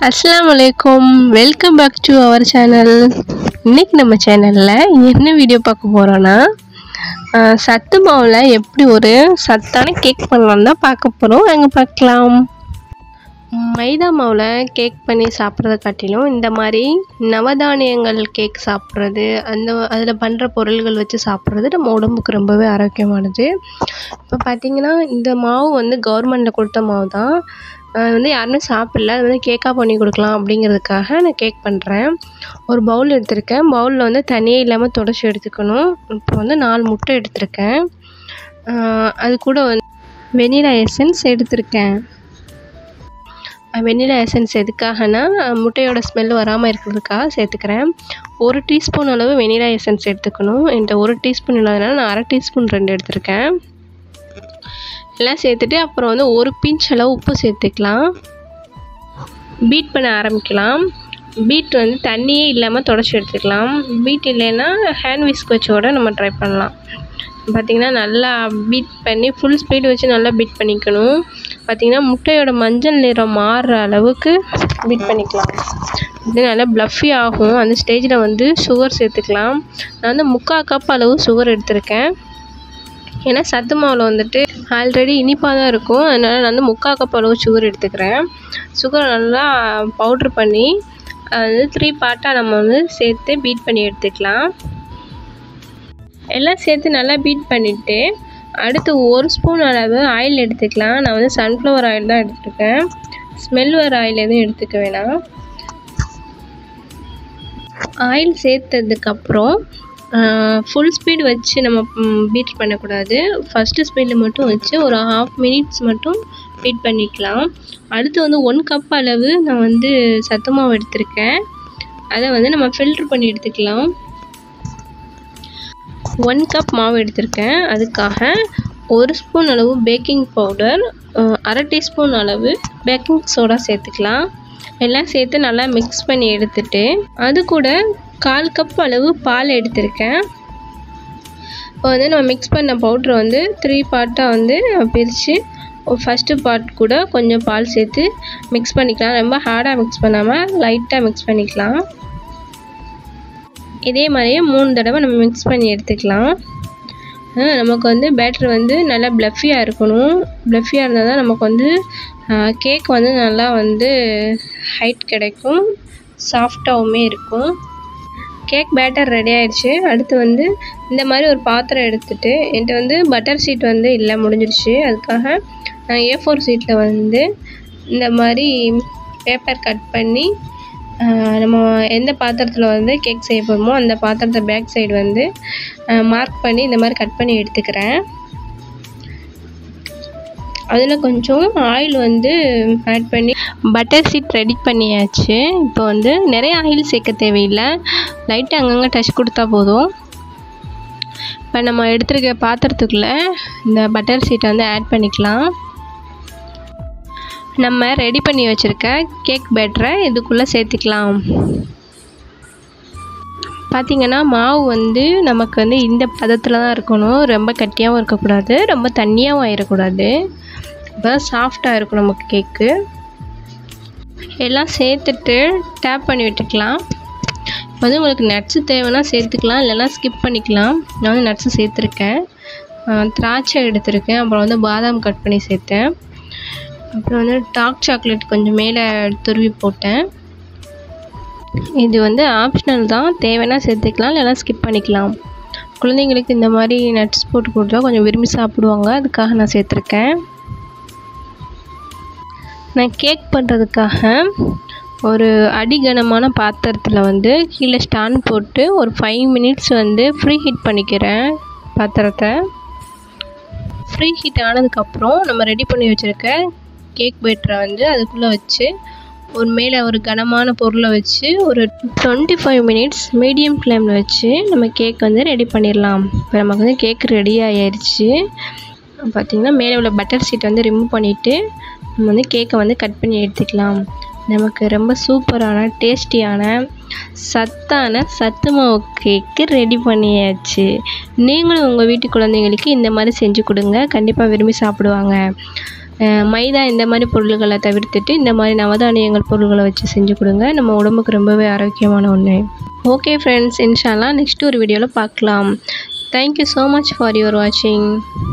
அஸ்ஸலாமு அலைக்கும் welcome back to our channel இன்னைக்கு நம்ம சேனலில் என்ன வீடியோ பார்க்க போகிறோன்னா சத்து மாவில் எப்படி ஒரு சத்தான கேக் பண்ணலான்னு தான் பார்க்க போகிறோம் அங்கே பார்க்கலாம் மைதா மாவில் கேக் பண்ணி சாப்பிட்றத காட்டிலும் இந்த மாதிரி நவதானியங்கள் கேக் சாப்பிட்றது அந்த அதில் பண்ணுற பொருள்கள் வச்சு சாப்பிட்றது நம்ம உடம்புக்கு ரொம்பவே ஆரோக்கியமானது இப்போ பார்த்தீங்கன்னா இந்த மாவு வந்து கவர்மெண்ட்டில் கொடுத்த மாவு தான் அது வந்து யாருமே சாப்பிடல அது வந்து கேக்காக பண்ணி கொடுக்கலாம் அப்படிங்கிறதுக்காக நான் கேக் பண்ணுறேன் ஒரு பவுல் எடுத்திருக்கேன் பவுலில் வந்து தண்ணியே இல்லாமல் தொடச்சி எடுத்துக்கணும் இப்போ வந்து நாலு முட்டை எடுத்திருக்கேன் அது கூட வந்து வெனிலா எசன்ஸ் எடுத்திருக்கேன் வெனிலா எசன்ஸ் எதுக்காகனா முட்டையோட ஸ்மெல் வராமல் இருக்கிறதுக்காக சேர்த்துக்கிறேன் ஒரு டீஸ்பூன் அளவு வெனிலா எசன்ஸ் எடுத்துக்கணும் என்கிட்ட ஒரு டீஸ்பூன் இல்லாதனால நான் அரை டீஸ்பூன் ரெண்டு எடுத்திருக்கேன் எல்லாம் சேர்த்துட்டு அப்புறம் வந்து ஒரு பிஞ்ச் அளவு உப்பு சேர்த்துக்கலாம் பீட் பண்ண ஆரம்பிக்கலாம் பீட் வந்து தண்ணியே இல்லாமல் தொடச்சி எடுத்துக்கலாம் பீட் இல்லைன்னா ஹேண்ட் விஸ்க் வச்சோட நம்ம ட்ரை பண்ணலாம் பார்த்திங்கன்னா நல்லா பீட் பண்ணி ஃபுல் ஸ்பீடு வச்சு நல்லா பீட் பண்ணிக்கணும் பார்த்திங்கன்னா முட்டையோட மஞ்சள் நிறம் மாறுற அளவுக்கு பீட் பண்ணிக்கலாம் இது நல்லா ப்ளஃபி ஆகும் அந்த ஸ்டேஜில் வந்து சுகர் சேர்த்துக்கலாம் நான் வந்து முக்கால் கப் அளவு சுகர் எடுத்திருக்கேன் ஏன்னா சத்து மாவில் வந்துட்டு ஆல்ரெடி இனிப்பாக தான் இருக்கும் அதனால் நான் வந்து முக்கால் கப் அளவு சுகர் எடுத்துக்கிறேன் சுகர் நல்லா பவுட்ரு பண்ணி அது வந்து த்ரீ பார்ட்டாக நம்ம வந்து சேர்த்து பீட் பண்ணி எடுத்துக்கலாம் எல்லாம் சேர்த்து நல்லா பீட் பண்ணிவிட்டு அடுத்து ஒரு ஸ்பூன் அளவு ஆயில் எடுத்துக்கலாம் நான் வந்து சன்ஃப்ளவர் ஆயில் தான் எடுத்துருக்கேன் ஸ்மெல் வர ஆயில் எதுவும் எடுத்துக்க வேணாம் ஆயில் சேர்த்ததுக்கப்புறம் ஃபுல் ஸ்பீடு வச்சு நம்ம பீட் பண்ணக்கூடாது ஃபஸ்ட்டு ஸ்பீடில் மட்டும் வச்சு ஒரு ஹாஃப் மினிட்ஸ் மட்டும் பீட் பண்ணிக்கலாம் அடுத்து வந்து ஒன் கப் அளவு நான் வந்து சத்து மாவு எடுத்திருக்கேன் அதை வந்து நம்ம ஃபில்ட்ரு பண்ணி எடுத்துக்கலாம் ஒன் கப் மாவு எடுத்திருக்கேன் அதுக்காக ஒரு ஸ்பூன் அளவு பேக்கிங் பவுடர் அரை டீஸ்பூன் அளவு பேக்கிங் சோடா சேர்த்துக்கலாம் எல்லாம் சேர்த்து நல்லா மிக்ஸ் பண்ணி எடுத்துட்டு அது கூட கால் கப் அளவு பால் எடுத்திருக்கேன் இப்போ வந்து நம்ம மிக்ஸ் பண்ண பவுட்ரு வந்து த்ரீ பார்ட்டாக வந்து பிரித்து ஃபஸ்ட்டு பார்ட் கூட கொஞ்சம் பால் சேர்த்து மிக்ஸ் பண்ணிக்கலாம் ரொம்ப ஹார்டாக மிக்ஸ் பண்ணாமல் லைட்டாக மிக்ஸ் பண்ணிக்கலாம் இதே மாதிரியே மூணு தடவை நம்ம மிக்ஸ் பண்ணி எடுத்துக்கலாம் நமக்கு வந்து பேட்ரு வந்து நல்லா ப்ளஃபியாக இருக்கணும் ப்ளஃபியாக இருந்தால் தான் நமக்கு வந்து கேக் வந்து நல்லா வந்து ஹைட் கிடைக்கும் சாஃப்டாகவுமே இருக்கும் கேக் பேட்டர் ரெடி ஆயிடுச்சு அடுத்து வந்து இந்த மாதிரி ஒரு பாத்திரம் எடுத்துகிட்டு என்கிட்ட வந்து பட்டர் ஷீட் வந்து இல்லை முடிஞ்சிருச்சு அதுக்காக நான் ஏ ஃபோர் ஷீட்டில் வந்து இந்த மாதிரி பேப்பர் கட் பண்ணி நம்ம எந்த பாத்திரத்தில் வந்து கேக் செய்ய போகிறோமோ அந்த பாத்திரத்தை பேக் சைடு வந்து மார்க் பண்ணி இந்த மாதிரி கட் பண்ணி எடுத்துக்கிறேன் அதில் கொஞ்சம் ஆயில் வந்து ஆட் பண்ணி பட்டர் சீட் ரெடி பண்ணியாச்சு இப்போ வந்து நிறைய ஆயில் சேர்க்க தேவையில்லை லைட்டாக அங்கங்கே டச் கொடுத்தா போதும் இப்போ நம்ம எடுத்துருக்க பாத்திரத்துக்குள்ளே இந்த பட்டர் சீட்டை வந்து ஆட் பண்ணிக்கலாம் நம்ம ரெடி பண்ணி வச்சுருக்க கேக் பேட்டரை இதுக்குள்ளே சேர்த்துக்கலாம் பார்த்திங்கன்னா மாவு வந்து நமக்கு வந்து இந்த பதத்தில் தான் இருக்கணும் ரொம்ப கட்டியாகவும் இருக்கக்கூடாது ரொம்ப தண்ணியாகவும் ஆயிடக்கூடாது இப்போ சாஃப்டாக இருக்கும் நமக்கு கேக்கு எல்லாம் சேர்த்துட்டு டேப் பண்ணி விட்டுக்கலாம் வந்து உங்களுக்கு நட்ஸு தேவைன்னா சேர்த்துக்கலாம் இல்லைன்னா ஸ்கிப் பண்ணிக்கலாம் நான் வந்து நட்ஸு சேர்த்துருக்கேன் திராட்சை எடுத்திருக்கேன் அப்புறம் வந்து பாதாம் கட் பண்ணி சேர்த்தேன் அப்புறம் வந்து டார்க் சாக்லேட் கொஞ்சம் மேலே துருவி போட்டேன் இது வந்து ஆப்ஷனல் தான் தேவைன்னா சேர்த்துக்கலாம் இல்லைனா ஸ்கிப் பண்ணிக்கலாம் குழந்தைங்களுக்கு இந்த மாதிரி நட்ஸ் போட்டு கொடுத்தா கொஞ்சம் விரும்பி சாப்பிடுவாங்க அதுக்காக நான் சேர்த்துருக்கேன் நான் கேக் பண்ணுறதுக்காக ஒரு அடிகனமான பாத்திரத்தில் வந்து கீழே ஸ்டாண்ட் போட்டு ஒரு ஃபைவ் மினிட்ஸ் வந்து ஃப்ரீ ஹீட் பண்ணிக்கிறேன் பாத்திரத்தை ஃப்ரீ ஹீட் ஆனதுக்கப்புறம் நம்ம ரெடி பண்ணி வச்சுருக்க கேக் பேட்டரை வந்து அதுக்குள்ளே வச்சு ஒரு மேலே ஒரு கனமான பொருளை வச்சு ஒரு டுவெண்ட்டி ஃபைவ் மினிட்ஸ் மீடியம் ஃப்ளேமில் வச்சு நம்ம கேக் வந்து ரெடி பண்ணிடலாம் இப்போ நமக்கு வந்து கேக் ரெடி ஆகிடுச்சு பார்த்திங்கன்னா மேலே உள்ள பட்டர் ஷீட் வந்து ரிமூவ் பண்ணிவிட்டு நம்ம வந்து கேக்கை வந்து கட் பண்ணி எடுத்துக்கலாம் நமக்கு ரொம்ப சூப்பரான டேஸ்டியான சத்தான சத்து மாவு கேக்கு ரெடி பண்ணியாச்சு நீங்களும் உங்கள் வீட்டு குழந்தைங்களுக்கு இந்த மாதிரி செஞ்சு கொடுங்க கண்டிப்பாக விரும்பி சாப்பிடுவாங்க அஹ் மைதா இந்த மாதிரி பொருள்களை தவிர்த்துட்டு இந்த மாதிரி நவதானியங்கள் பொருள்களை வச்சு செஞ்சு கொடுங்க நம்ம உடம்புக்கு ரொம்பவே ஆரோக்கியமான ஒன்று ஓகே ஃப்ரெண்ட்ஸ் இன்ஷால்லா நெக்ஸ்ட் ஒரு வீடியோவில் பார்க்கலாம் thank you so much for your வாட்சிங்